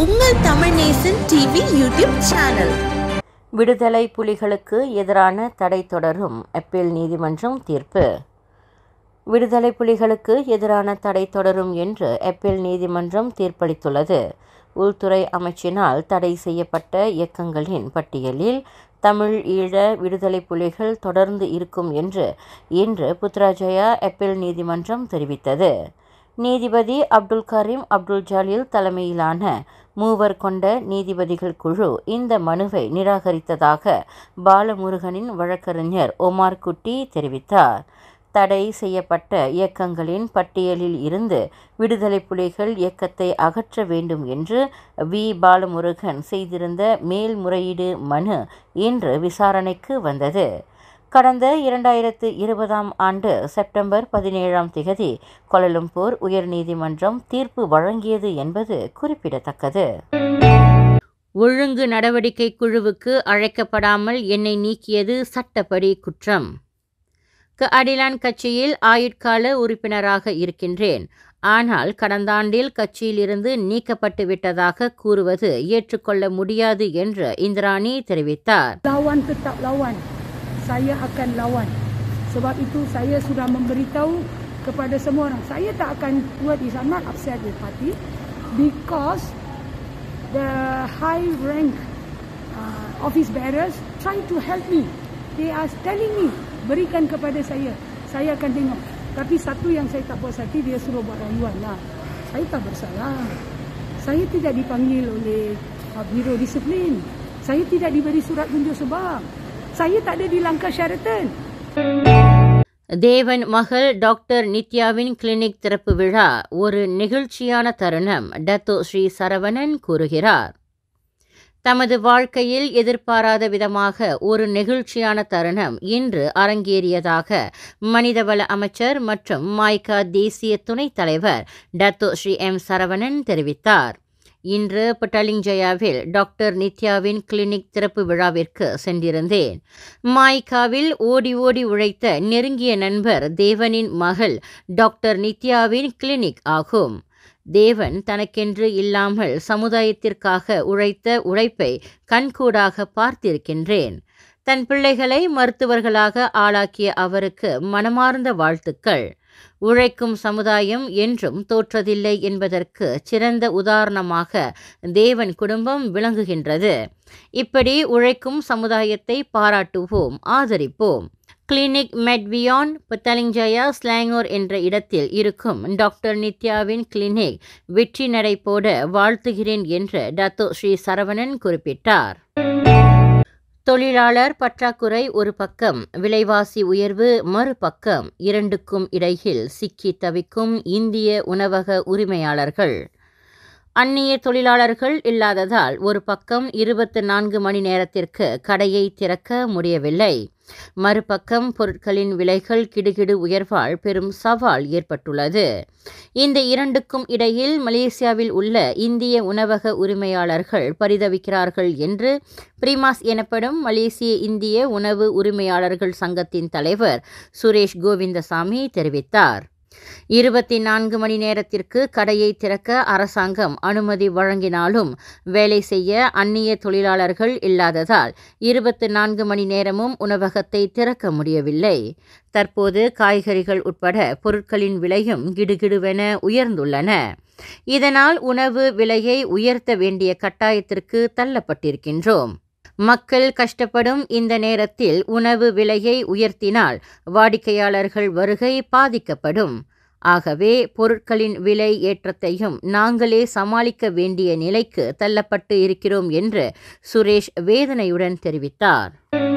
உங்கள் Tamil Nesan TV YouTube channel விடுதலை புலிகளுக்கு எதிரான தடை தொடரும் அப்பீல் நீதிமன்றம் தீர்ப்பு விடுதலை புலிகளுக்கு எதிரான தடை தொடரும் என்று அப்பீல் நீதிமன்றம் தீர்ப்பளித்துள்ளது உள்துறை அமைச்சினால் தடை செய்யப்பட்ட இயக்கங்களின் பட்டியலில் தமிழ் ஈழ விடுதலை புலிகள் தொடர்ந்து இருக்கும் என்று இன்று புத்ராஜயா அப்பீல் நீதிமன்றம் தெரிவித்தது நீதிபதி அப்துல் கரீம் அப்துல் ஜலீல் தலைமையிலான மூவர் கொண்ட நீதிபதிகள் குழு இந்த மனுவை நிராகரித்ததாக பாலமுருகனின் வழக்கறிஞர் ஒமார் குட்டி தெரிவித்தார் தடை செய்யப்பட்ட இயக்கங்களின் பட்டியலில் இருந்து விடுதலை புலிகள் இயக்கத்தை அகற்ற வேண்டும் என்று வி பாலமுருகன் செய்திருந்த மேல்முறையீடு மனு இன்று விசாரணைக்கு வந்தது கடந்த இரண்டாயிரத்து இருபதாம் ஆண்டு செப்டம்பர் பதினேழாம் திகதி கொலலும்பூர் உயர்நீதிமன்றம் தீர்ப்பு வழங்கியது என்பது குறிப்பிடத்தக்கது ஒழுங்கு நடவடிக்கை குழுவுக்கு அழைக்கப்படாமல் என்னை நீக்கியது சட்டப்படி குற்றம் அடிலான் கட்சியில் ஆயுட்கால உறுப்பினராக இருக்கின்றேன் ஆனால் கடந்த ஆண்டில் கட்சியிலிருந்து நீக்கப்பட்டு விட்டதாக கூறுவது ஏற்றுக்கொள்ள முடியாது என்று இந்திராணி தெரிவித்தார் lawan tetap lawan. Saya akan lawan. Sebab itu saya sudah memberitahu kepada semua orang. Saya tak akan buat this. I'm not upset with party because the high rank uh, office bearers try to help me. They are telling me berikan kepada saya. Saya akan tengok. Tapi satu yang saya tak puas hati dia suruh buat rayuan lah. Saya tak bersalah. Saya tidak dipanggil oleh uh, Biro Disiplin. Saya tidak diberi surat tunjuk sebab. Saya tak ada di langkah Sheraton. தேவன் மகள் doctor நித்யாவின் clinic திறப்பு விழா ஒரு நெகிழ்ச்சியான தருணம் Dato Sri Saravanan கூறுகிறார் தமது வாழ்க்கையில் எதிர்பாராத விதமாக ஒரு நெகிழ்ச்சியான தருணம் இன்று அரங்கேறியதாக மனிதவள அமைச்சர் மற்றும் மாய்கா தேசிய துணைத் தலைவர் டத்தோ ஸ்ரீ எம் சரவணன் தெரிவித்தார் இன்று பட்டலிங்ஜயாவில் டாக்டர் நித்யாவின் கிளினிக் திறப்பு விழாவிற்கு சென்றிருந்தேன் மாய்காவில் ஓடி ஓடி உழைத்த நெருங்கிய நண்பர் தேவனின் மகள் டாக்டர் நித்யாவின் கிளினிக் ஆகும் தேவன் தனக்கென்று இல்லாமல் சமுதாயத்திற்காக உழைத்த உழைப்பை கண்கூடாக பார்த்திருக்கின்றேன் தன் பிள்ளைகளை மருத்துவர்களாக ஆளாக்கிய அவருக்கு மனமார்ந்த வாழ்த்துக்கள் உழைக்கும் சமுதாயம் என்றும் தோற்றதில்லை என்பதற்கு சிறந்த உதாரணமாக தேவன் குடும்பம் விளங்குகின்றது இப்படி உழைக்கும் சமுதாயத்தை பாராட்டுவோம் ஆதரிப்போம் கிளினிக் மெட்வியான் புத்தலிங்ஜயா ஸ்லாங்கோர் என்ற இடத்தில் இருக்கும் டாக்டர் நித்யாவின் கிளினிக் வெற்றி நடை போட வாழ்த்துகிறேன் என்று டத்தோ ஸ்ரீ சரவணன் குறிப்பிட்டார் தொழிலாளர் பற்றாக்குறை ஒரு பக்கம் விலைவாசி உயர்வு மறுபக்கம் இரண்டுக்கும் இடையில் சிக்கி தவிக்கும் இந்திய உணவக உரிமையாளர்கள் அந்நிய தொழிலாளர்கள் இல்லாததால் ஒரு பக்கம் இருபத்து நான்கு மணி நேரத்திற்கு கடையை திறக்க முடியவில்லை மறுபக்கம் பொருட்களின் விலைகள் கிடுகிடு உயர்வால் பெரும் சவால் ஏற்பட்டுள்ளது இந்த இரண்டுக்கும் இடையில் மலேசியாவில் உள்ள இந்திய உணவக உரிமையாளர்கள் பரிதவிக்கிறார்கள் என்று பிரிமாஸ் எனப்படும் மலேசிய இந்திய உணவு உரிமையாளர்கள் சங்கத்தின் தலைவர் சுரேஷ் கோவிந்தசாமி தெரிவித்தார் இருபத்தி நான்கு மணி நேரத்திற்கு கடையை திறக்க அரசாங்கம் அனுமதி வழங்கினாலும் வேலை செய்ய அந்நிய தொழிலாளர்கள் இல்லாததால் இருபத்தி நான்கு மணி நேரமும் உணவகத்தை திறக்க முடியவில்லை தற்போது காய்கறிகள் உட்பட பொருட்களின் விலையும் கிடுகிடுவென உயர்ந்துள்ளன இதனால் உணவு விலையை உயர்த்த வேண்டிய கட்டாயத்திற்கு தள்ளப்பட்டிருக்கின்றோம் மக்கள் கஷ்டப்படும் இந்த நேரத்தில் உணவு விலையை உயர்த்தினால் வாடிக்கையாளர்கள் வருகை பாதிக்கப்படும் ஆகவே பொருட்களின் விலை ஏற்றத்தையும் நாங்களே சமாளிக்க வேண்டிய நிலைக்கு தள்ளப்பட்டு இருக்கிறோம் என்று சுரேஷ் வேதனையுடன் தெரிவித்தார்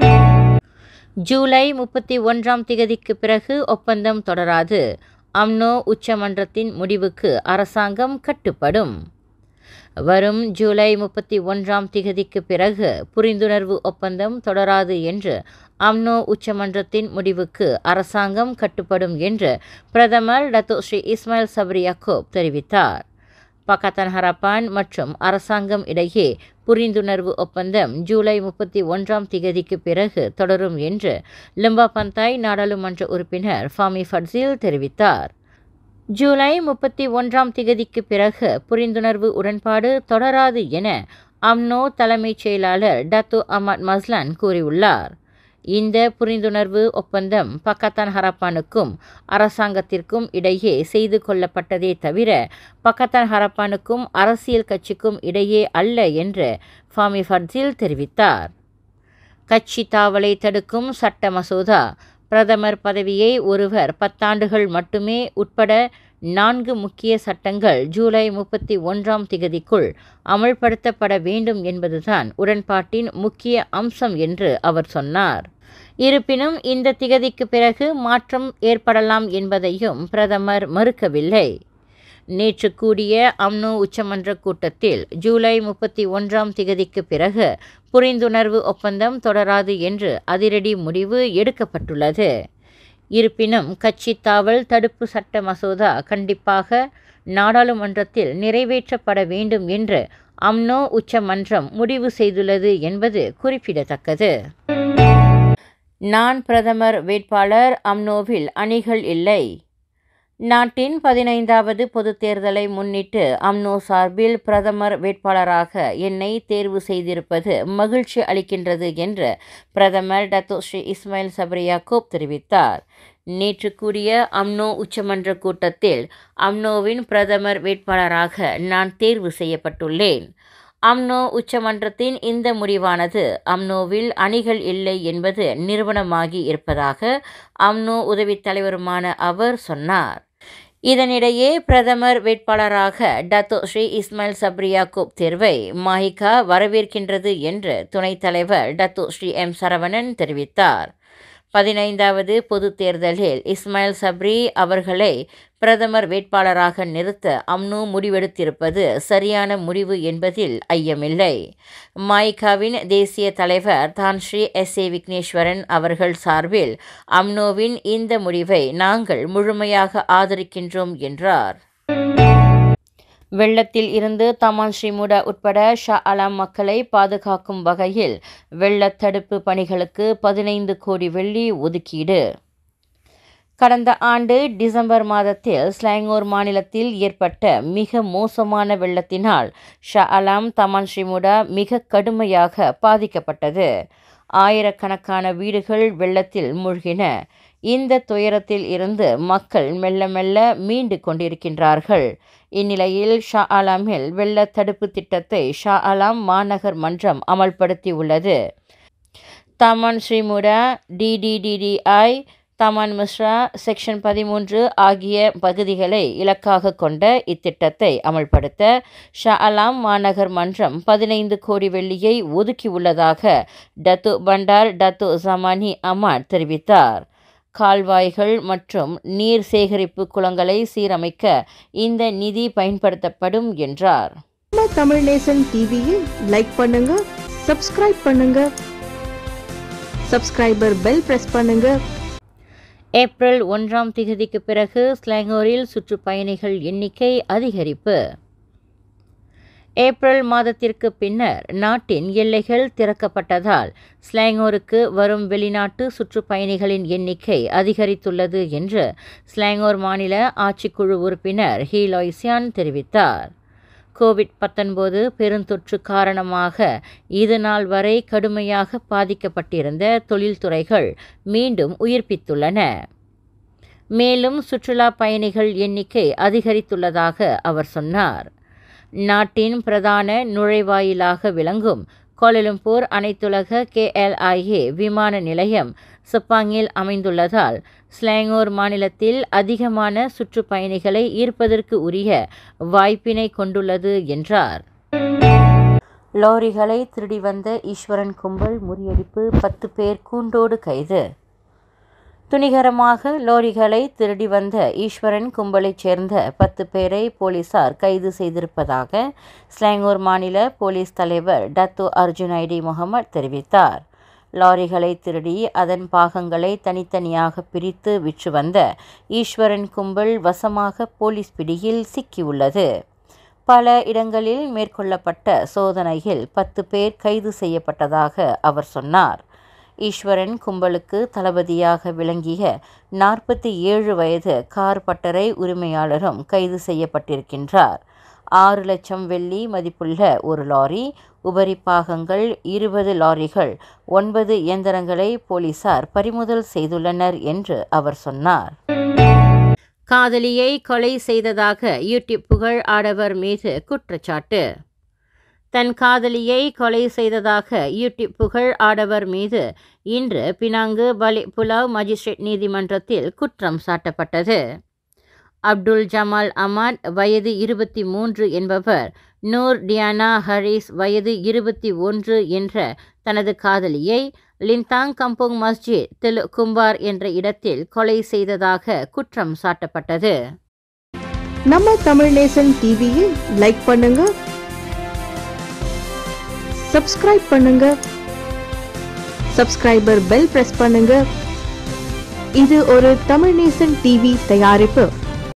ஜூலை முப்பத்தி ஒன்றாம் திகதிக்கு பிறகு ஒப்பந்தம் தொடராது அம்னோ உச்சமன்றத்தின் முடிவுக்கு அரசாங்கம் கட்டுப்படும் வரும் ஜூலை முப்பத்தி ஒன்றாம் திகதிக்கு பிறகு புரிந்துணர்வு ஒப்பந்தம் தொடராது என்று அம்னோ உச்சமன்றத்தின் முடிவுக்கு அரசாங்கம் கட்டுப்படும் என்று பிரதமர் Dato Sri Ismail Sabri Yaakob தெரிவித்தார் பக்கத்தன் ஹரப்பான் மற்றும் அரசாங்கம் இடையே புரிந்துணர்வு ஒப்பந்தம் ஜூலை முப்பத்தி ஒன்றாம் திகதிக்கு பிறகு தொடரும் என்று லிம்பா பந்தாய் நாடாளுமன்ற உறுப்பினர் ஃபாமி ஃபட்சில் தெரிவித்தார் ஜூலை முப்பத்தி ஒன்றாம் திகதிக்கு பிறகு புரிந்துணர்வு உடன்பாடு தொடராது என அம்னோ தலைமைச் செயலாளர் டத்து அஹமத் மஸ்லான் கூறியுள்ளார் இந்த புரிந்துணர்வு ஒப்பந்தம் பக்கத்தான் ஹரப்பானுக்கும் அரசாங்கத்திற்கும் இடையே செய்து கொள்ளப்பட்டதே தவிர பக்கத்தான் ஹரப்பானுக்கும் அரசியல் கட்சிக்கும் இடையே அல்ல என்று ஃபாமி ஃபர்ஜில் தெரிவித்தார் கட்சி தாவலை தடுக்கும் சட்ட மசோதா பிரதமர் பதவியை ஒருவர் பத்தாண்டுகள் மட்டுமே உட்பட நான்கு முக்கிய சட்டங்கள் ஜூலை முப்பத்தி ஒன்றாம் திகதிக்குள் அமல்படுத்தப்பட வேண்டும் என்பதுதான் உடன்பாட்டின் முக்கிய அம்சம் என்று அவர் சொன்னார் இருப்பினும் இந்த திகதிக்கு பிறகு மாற்றம் ஏற்படலாம் என்பதையும் பிரதமர் மறுக்கவில்லை நேற்று கூடிய அம்னோ உச்சமன்ற கூட்டத்தில் ஜூலை முப்பத்தி ஒன்றாம் திகதிக்கு பிறகு புரிந்துணர்வு ஒப்பந்தம் தொடராது என்று அதிரடி முடிவு எடுக்கப்பட்டுள்ளது இருப்பினும் கட்சி தாவல் தடுப்பு சட்ட மசோதா கண்டிப்பாக நாடாளுமன்றத்தில் நிறைவேற்றப்பட வேண்டும் என்று அம்னோ உச்சமன்றம் முடிவு செய்துள்ளது என்பது குறிப்பிடத்தக்கது நான் பிரதமர் வேட்பாளர் அம்னோவில் அணிகள் இல்லை நாட்டின் பதினைந்தாவது பொதுத் தேர்தலை முன்னிட்டு அம்னோ சார்பில் பிரதமர் வேட்பாளராக என்னை தேர்வு செய்திருப்பது மகிழ்ச்சி அளிக்கின்றது என்று பிரதமர் டத்தோ ஸ்ரீ இஸ்மாயில் சபரியாக்கோப் தெரிவித்தார் நேற்று கூடிய அம்னோ உச்சமன்ற கூட்டத்தில் அம்னோவின் பிரதமர் வேட்பாளராக நான் தேர்வு செய்யப்பட்டுள்ளேன் அம்னோ உச்சமன்றத்தின் இந்த முடிவானது அம்னோவில் அணிகள் இல்லை என்பது நிறுவனமாகி இருப்பதாக அம்னோ உதவித் தலைவருமான அவர் சொன்னார் இதனிடையே பிரதமர் வேட்பாளராக டத்தோ ஸ்ரீ இஸ்மாயில் சப்ரியாக்கூப் தேர்வை மாஹிகா வரவேற்கின்றது என்று துணைத் தலைவர் டத்தோ ஸ்ரீ எம் சரவணன் தெரிவித்தார் பதினைந்தாவது பொதுத் தேர்தலில் இஸ்மாயில் சப்ரி அவர்களை பிரதமர் வேட்பாளராக நிறுத்த அம்னு முடிவெடுத்திருப்பது சரியான முடிவு என்பதில் ஐயமில்லை மாய்காவின் தேசிய தலைவர் தான் ஸ்ரீ எஸ் ஏ விக்னேஸ்வரன் அவர்கள் சார்பில் அம்னோவின் இந்த முடிவை நாங்கள் முழுமையாக ஆதரிக்கின்றோம் என்றார் வெள்ளத்தில் இருந்து தமான் ஸ்ரீமுடா உட்பட ஷா அலாம் மக்களை பாதுகாக்கும் வகையில் வெள்ளத் தடுப்பு பணிகளுக்கு பதினைந்து கோடி வெள்ளி ஒதுக்கீடு கடந்த ஆண்டு டிசம்பர் மாதத்தில் ஸ்லாங்கோர் மாநிலத்தில் ஏற்பட்ட மிக மோசமான வெள்ளத்தினால் ஷா அலாம் தமான் ஸ்ரீமுடா மிக கடுமையாக பாதிக்கப்பட்டது ஆயிரக்கணக்கான வீடுகள் வெள்ளத்தில் மூழ்கின இந்த துயரத்தில் இருந்து மக்கள் மெல்ல மெல்ல மீண்டு கொண்டிருக்கின்றார்கள் இந்நிலையில் ஷா ஆலாமில் வெள்ள தடுப்பு திட்டத்தை ஷா ஆலாம் மாநகர் மன்றம் அமல்படுத்தியுள்ளது தமான் ஸ்ரீமுடா டிடிடிடிஐ தமான் மிஸ்ரா செக்ஷன் பதிமூன்று ஆகிய பகுதிகளை இலக்காக கொண்ட இத்திட்டத்தை அமல்படுத்த ஷா அலாம் மாநகர் மன்றம் பதினைந்து கோடி வெள்ளியை ஒதுக்கியுள்ளதாக Datuk Bandar Datuk Jamani Aman தெரிவித்தார் கால்வாய்கள் மற்றும் நீர் சேகரிப்பு குளங்களை சீரமைக்க இந்த நிதி பயன்படுத்தப்படும் என்றார் நம்ம தமிழ் நேசன் டிவியை லைக் பண்ணுங்க சப்ஸ்கிரைப் பண்ணுங்க சப்ஸ்கிரைபர் பெல் பிரஸ் பண்ணுங்க ஏப்ரல் ஒன்றாம் திகதிக்கு பிறகு ஸ்லாங்கோரில் சுற்றுப்பயணிகள் எண்ணிக்கை அதிகரிப்பு ஏப்ரல் மாதத்திற்கு பின்னர் நாட்டின் எல்லைகள் திறக்கப்பட்டதால் ஸ்லாங்கோருக்கு வரும் வெளிநாட்டு சுற்றுப்பயணிகளின் எண்ணிக்கை அதிகரித்துள்ளது என்று ஸ்லாங்கோர் மாநில ஆட்சிக்குழு உறுப்பினர் ஹீலாய்சியான் தெரிவித்தார் கோவிட் பத்தொன்பது பெருந்தொற்று காரணமாக இது நாள் வரை கடுமையாக பாதிக்கப்பட்டிருந்த தொழில்துறைகள் மீண்டும் உயிர்ப்பித்துள்ளன மேலும் சுற்றுலா பயணிகள் எண்ணிக்கை அதிகரித்துள்ளதாக அவர் சொன்னார் நாட்டின் பிரதான நுழைவாயிலாக விளங்கும் கோலலம்பூர் அனைத்துலக கேஎல்ஐஏ விமான நிலையம் செப்பாங்கில் அமைந்துள்ளதால் ஸ்லாங்கோர் மாநிலத்தில் அதிகமான சுற்றுப்பயணிகளை ஈர்ப்பதற்கு உரிய வாய்ப்பினை கொண்டுள்ளது என்றார் லாரிகளை திருடி வந்த ஈஸ்வரன் கும்பல் முறியடிப்பு பத்து பேர் கூண்டோடு கைது துணிகரமாக லாரிகளை திருடி வந்த ஈஸ்வரன் கும்பலைச் சேர்ந்த பத்து பேரை போலீசார் கைது செய்திருப்பதாக ஸ்லாங்கூர் மாநில போலீஸ் தலைவர் டத்து அர்ஜுன் ஐடி முகமது தெரிவித்தார் லாரிகளை திருடி அதன் பாகங்களை தனித்தனியாக பிரித்து விற்று வந்த ஈஸ்வரன் கும்பல் வசமாக போலீஸ் பிடியில் சிக்கியுள்ளது பல இடங்களில் மேற்கொள்ளப்பட்ட சோதனையில் பத்து பேர் கைது செய்யப்பட்டதாக அவர் சொன்னார் ஈஸ்வரன் கும்பலுக்கு தளபதியாக விளங்கிய நாற்பத்தி ஏழு வயது கார் பட்டறை உரிமையாளரும் கைது செய்யப்பட்டிருக்கின்றார் ஆறு லட்சம் வெள்ளி மதிப்புள்ள ஒரு லாரி உபரி பாகங்கள் இருபது லாரிகள் ஒன்பது இயந்திரங்களை போலீசார் பறிமுதல் செய்துள்ளனர் என்று அவர் சொன்னார் காதலியை கொலை செய்ததாக யூடியூப் புகழ் ஆடவர் மீது குற்றச்சாட்டு தன் காதலியை கொலை செய்ததாக யூடியூப் புகழ் ஆடவர் மீது இன்று பினாங்கு பலி புலாவ் மஜிஸ்ட்ரேட் நீதிமன்றத்தில் குற்றம் சாட்டப்பட்டது அப்துல் ஜமால் அமாட் வயது இருபத்தி மூன்று என்பவர் நூர் டியானா ஹரிஸ் வயது இருபத்தி ஒன்று என்ற தனது காதலியை லிந்தாங் கம்போங் மஸ்ஜித் திலு கும்பார் என்ற இடத்தில் கொலை செய்ததாக குற்றம் சாட்டப்பட்டது நம்ம தமிழ் நேசன் டிவியை லைக் பண்ணுங்க சப்ஸ்கிரைப் பண்ணுங்க சப்ஸ்கிரைபர் பெல் பிரஸ் பண்ணுங்க இது ஒரு தமிழ் நேசன் டிவி தயாரிப்பு